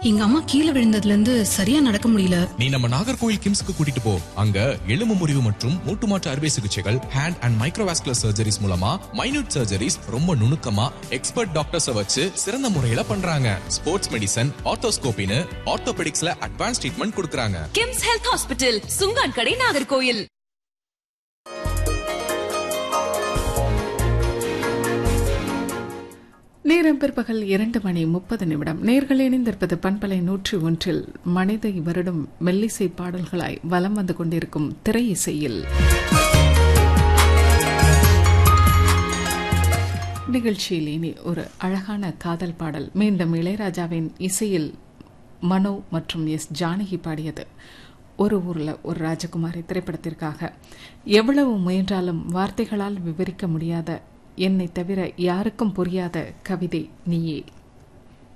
எங்க அம்மா கீழே விழுந்ததுல இருந்து சரியா நடக்க முடியல நீ நம்ம நாகர்கோயில் கிம்ஸ்க்கு கூட்டிட்டு போ அங்க எலும்பு முறிவு மற்றும் மூட்டு மாற்று அறுவை சிகிச்சைகள் ஹேண்ட் அண்ட் மைக்ரோவாஸ்குலர் சர்ஜரிஸ் மூலமா மைனூட் சர்ஜரிஸ் ரொம்ப நுணுக்கமா எக்ஸ்பர்ட் டாக்டர்ஸ் வச்சு சிறந்த முறையில பண்றாங்க ஸ்போர்ட்ஸ் மெடிசன் ஆர்த்தோஸ்கோபின்னு ஆர்த்தோபெடிக்ஸ்ல அட்வான்ஸ் ட்ரீட்மெண்ட் கொடுக்கறாங்க கிம்ஸ் ஹெல்த் ஹாஸ்பிட்டல் சுங்கான் கடை நாகர்கோயில் நேரம் பிற்பகல் இரண்டு மணி முப்பது நிமிடம் நேர்கள் இணைந்திருப்பது பண்பலை நூற்றி ஒன்றில் மனிதை வருடும் மெல்லிசை பாடல்களாய் வலம் வந்து கொண்டிருக்கும் திரை இசையில் நிகழ்ச்சியில் இனி ஒரு அழகான காதல் பாடல் மீண்டும் இளையராஜாவின் இசையில் மனோ மற்றும் எஸ் ஜானகி பாடியது ஒரு ஊர்ல ஒரு ராஜகுமாரி திரைப்படத்திற்காக எவ்வளவு முயன்றாலும் வார்த்தைகளால் விவரிக்க முடியாத என்னை தவிர யாருக்கும் புரியாத கவிதை நீயே